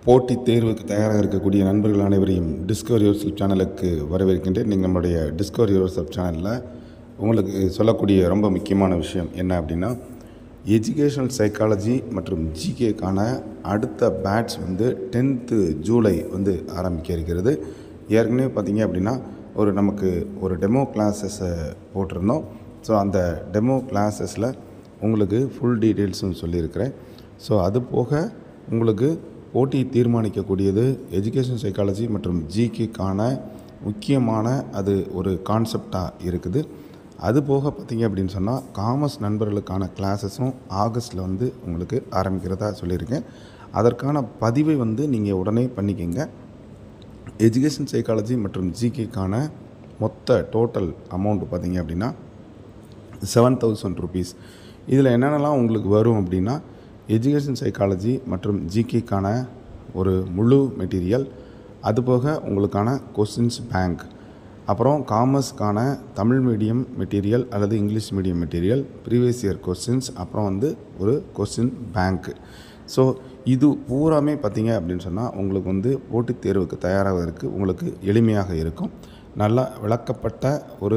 போட்டித் தேர்வுக்கு தயாராக இருக்கக்கூடிய நண்பர்கள் அனைவரையும் டிஸ்கவர் யுவர் செல்ஃப் சேனலுக்கு வரவேற்கின்றேன் நீங்கள் நம்மளுடைய டிஸ்கவர் யுவர் செல்ஃப் சேனலில் உங்களுக்கு சொல்லக்கூடிய ரொம்ப முக்கியமான விஷயம் என்ன அப்படின்னா எஜுகேஷனல் சைக்காலஜி மற்றும் ஜிகேக்கான அடுத்த பேட்ச் வந்து டென்த்து ஜூலை வந்து ஆரம்பிக்க இருக்கிறது ஏற்கனவே பார்த்தீங்க அப்படின்னா ஒரு நமக்கு ஒரு டெமோ கிளாஸஸை போட்டிருந்தோம் ஸோ அந்த டெமோ கிளாஸஸில் உங்களுக்கு ஃபுல் டீட்டெயில்ஸும் சொல்லியிருக்கிறேன் ஸோ அது போக உங்களுக்கு போட்டி தீர்மானிக்கக்கூடியது எஜுகேஷன் சைக்காலஜி மற்றும் ஜிகேக்கான முக்கியமான அது ஒரு கான்செப்டாக இருக்குது அது போக பார்த்தீங்க அப்படின்னு சொன்னால் காமர்ஸ் நண்பர்களுக்கான கிளாஸஸும் ஆகஸ்ட்டில் வந்து உங்களுக்கு ஆரம்பிக்கிறதா சொல்லியிருக்கேன் அதற்கான பதிவை வந்து நீங்கள் உடனே பண்ணிக்கங்க எஜுகேஷன் சைக்காலஜி மற்றும் ஜிகேக்கான மொத்த டோட்டல் அமௌண்ட் பார்த்தீங்க அப்படின்னா செவன் தௌசண்ட் ருபீஸ் இதில் என்னென்னலாம் உங்களுக்கு வரும் அப்படின்னா எஜுகேஷன் சைக்காலஜி மற்றும் ஜிகேக்கான ஒரு முழு மெட்டீரியல் அதுபோக உங்களுக்கான கொஸ்டின்ஸ் பேங்க் அப்புறம் காமர்ஸ்க்கான தமிழ் மீடியம் மெட்டீரியல் அல்லது English medium material previous year questions அப்புறம் வந்து ஒரு கொஸ்டின் பேங்க்கு ஸோ இது பூராமே பார்த்தீங்க அப்படின்னு சொன்னால் உங்களுக்கு வந்து போட்டித் தேர்வுக்கு தயாராவதற்கு உங்களுக்கு எளிமையாக இருக்கும் நல்லா விளக்கப்பட்ட ஒரு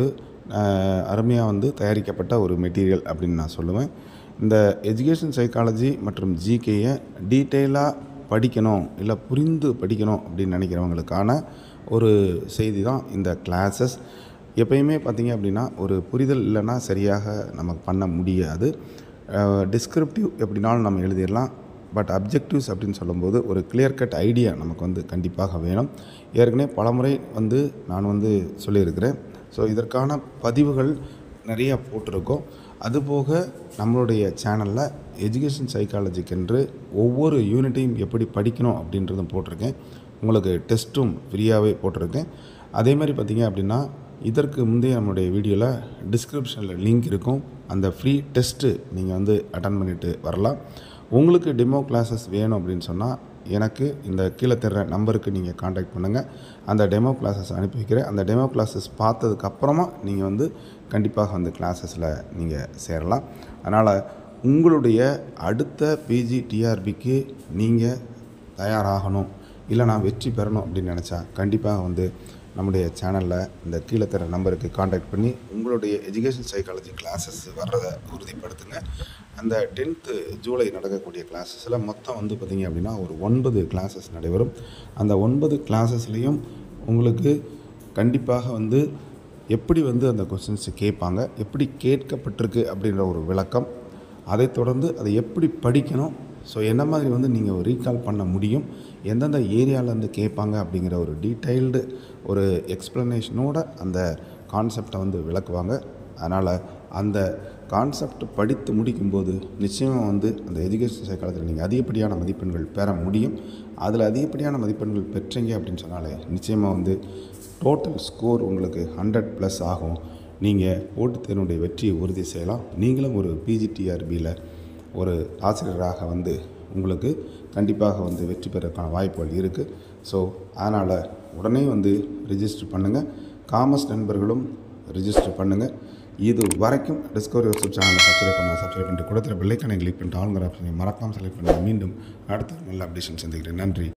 அருமையாக வந்து தயாரிக்கப்பட்ட ஒரு மெட்டீரியல் அப்படின்னு நான் சொல்லுவேன் இந்த எஜுகேஷன் சைக்காலஜி மற்றும் ஜிகேயை டீட்டெயிலாக படிக்கணும் இல்லை புரிந்து படிக்கணும் அப்படின்னு நினைக்கிறவங்களுக்கான ஒரு செய்தி தான் இந்த கிளாஸஸ் எப்பயுமே பார்த்திங்க அப்படின்னா ஒரு புரிதல் இல்லைன்னா சரியாக நமக்கு பண்ண முடியாது டிஸ்கிரிப்டிவ் எப்படினாலும் நம்ம எழுதிடலாம் பட் அப்ஜெக்டிவ்ஸ் அப்படின்னு சொல்லும்போது ஒரு கிளியர் கட் ஐடியா நமக்கு வந்து கண்டிப்பாக வேணும் ஏற்கனவே பலமுறை வந்து நான் வந்து சொல்லியிருக்கிறேன் ஸோ இதற்கான பதிவுகள் நிறைய போட்டிருக்கோம் அதுபோக நம்மளுடைய சேனலில் எஜுகேஷன் சைக்காலஜிக்கென்று ஒவ்வொரு யூனிட்டையும் எப்படி படிக்கணும் அப்படின்றதும் போட்டிருக்கேன் உங்களுக்கு டெஸ்ட்டும் ஃப்ரீயாகவே போட்டிருக்கேன் அதே மாதிரி பார்த்திங்க அப்படின்னா இதற்கு முந்தைய நம்மளுடைய வீடியோவில் டிஸ்கிரிப்ஷனில் லிங்க் இருக்கும் அந்த ஃப்ரீ டெஸ்ட்டு நீங்கள் வந்து அட்டன் பண்ணிவிட்டு வரலாம் உங்களுக்கு டெமோ கிளாஸஸ் வேணும் அப்படின்னு சொன்னால் எனக்கு இந்த கீழே தர்ற நம்பருக்கு நீங்கள் காண்டாக்ட் பண்ணுங்கள் அந்த டெமோ கிளாஸஸ் அனுப்பி வைக்கிறேன் அந்த டெமோ கிளாஸஸ் பார்த்ததுக்கப்புறமா நீங்கள் வந்து கண்டிப்பாக வந்து கிளாஸஸில் நீங்கள் சேரலாம் அதனால் உங்களுடைய அடுத்த பிஜி டிஆர்பிக்கு நீங்கள் தயாராகணும் இல்லை நான் வெற்றி பெறணும் அப்படின்னு நினச்சா கண்டிப்பாக வந்து நம்முடைய சேனலில் இந்த கீழே தர நம்பருக்கு காண்டாக்ட் பண்ணி உங்களுடைய எஜுகேஷன் சைக்காலஜி கிளாஸஸ் வர்றதை உறுதிப்படுத்துங்க அந்த டென்த்து ஜூலை நடக்கக்கூடிய கிளாஸஸில் மொத்தம் வந்து பார்த்திங்க அப்படின்னா ஒரு ஒன்பது கிளாஸஸ் நடைபெறும் அந்த ஒன்பது கிளாஸஸ்லேயும் உங்களுக்கு கண்டிப்பாக வந்து எப்படி வந்து அந்த கொஸ்டின்ஸ் கேட்பாங்க எப்படி கேட்கப்பட்டிருக்கு அப்படின்ற ஒரு விளக்கம் அதைத் தொடர்ந்து அதை எப்படி படிக்கணும் ஸோ என்ன மாதிரி வந்து நீங்கள் ரீகால் பண்ண முடியும் எந்தெந்த ஏரியாவிலேருந்து கேட்பாங்க அப்படிங்கிற ஒரு டீட்டெயில்டு ஒரு எக்ஸ்ப்ளனேஷனோட அந்த கான்செப்டை வந்து விளக்குவாங்க அதனால் அந்த கான்செப்ட் படித்து முடிக்கும்போது நிச்சயமாக வந்து அந்த எஜுகேஷன் சைக்காலஜியில் நீங்கள் அதிகப்படியான மதிப்பெண்கள் பெற முடியும் அதில் அதிகப்படியான மதிப்பெண்கள் பெற்றீங்க அப்படின்னு சொன்னாலே நிச்சயமாக வந்து டோட்டல் ஸ்கோர் உங்களுக்கு ஹண்ட்ரட் ப்ளஸ் ஆகும் நீங்கள் போட்டித் தேர்வுடைய வெற்றியை உறுதி செய்யலாம் நீங்களும் ஒரு பிஜிடிஆர்பியில் ஒரு ஆசிரியராக வந்து உங்களுக்கு கண்டிப்பாக வந்து வெற்றி பெறக்கான வாய்ப்புகள் இருக்குது ஸோ அதனால் உடனே வந்து ரிஜிஸ்டர் பண்ணுங்கள் காமர்ஸ் நண்பர்களும் ரிஜிஸ்டர் பண்ணுங்கள் இது வரைக்கும் டிஸ்கவரி யூடியூப் சேனலை சப்ஸ்கிரைப் பண்ண சப்ஸ்கிரைப் பண்ணிட்டு கொடுத்துற பெல்லைக்கானை கிளிக் பண்ணிட்டு ஆளுங்கிற ஆப்ஷனை மறக்காமல் செலக்ட் பண்ணி மீண்டும் அடுத்த நல்ல அப்டேஷன் சந்திக்கிறேன் நன்றி